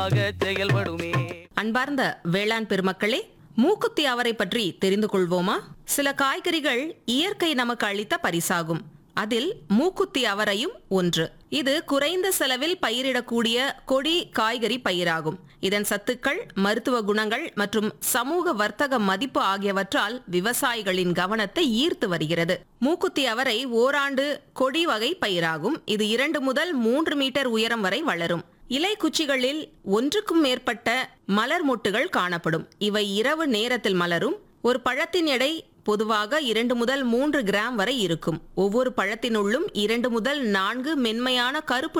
செயல்படுமே அன்பார்ந்த வேளாண் பெருமக்களே மூக்குத்தி அவரை பற்றி தெரிந்து கொள்வோமா சில காய்கறிகள் இயற்கை நமக்கு அளித்த பரிசாகும் அதில் மூக்குத்தி அவரையும் ஒன்று இது குறைந்த செலவில் பயிரிடக்கூடிய கொடி காய்கறி பயிராகும் இதன் சத்துக்கள் மருத்துவ குணங்கள் மற்றும் சமூக வர்த்தக மதிப்பு ஆகியவற்றால் விவசாயிகளின் கவனத்தை ஈர்த்து வருகிறது மூக்குத்தி அவரை ஓராண்டு கொடி வகை பயிராகும் இது இரண்டு முதல் மூன்று மீட்டர் உயரம் வரை வளரும் இலை குச்சிகளில் ஒன்றுக்கும் மேற்பட்ட மலர் மொட்டுகள் காணப்படும் இவை இரவு நேரத்தில் மலரும் ஒரு பழத்தின் எடை பொதுவாக இரண்டு முதல் மூன்று கிராம் வரை இருக்கும் ஒவ்வொரு பழத்தினுள்ளும் இரண்டு முதல் நான்கு மென்மையான கருப்பு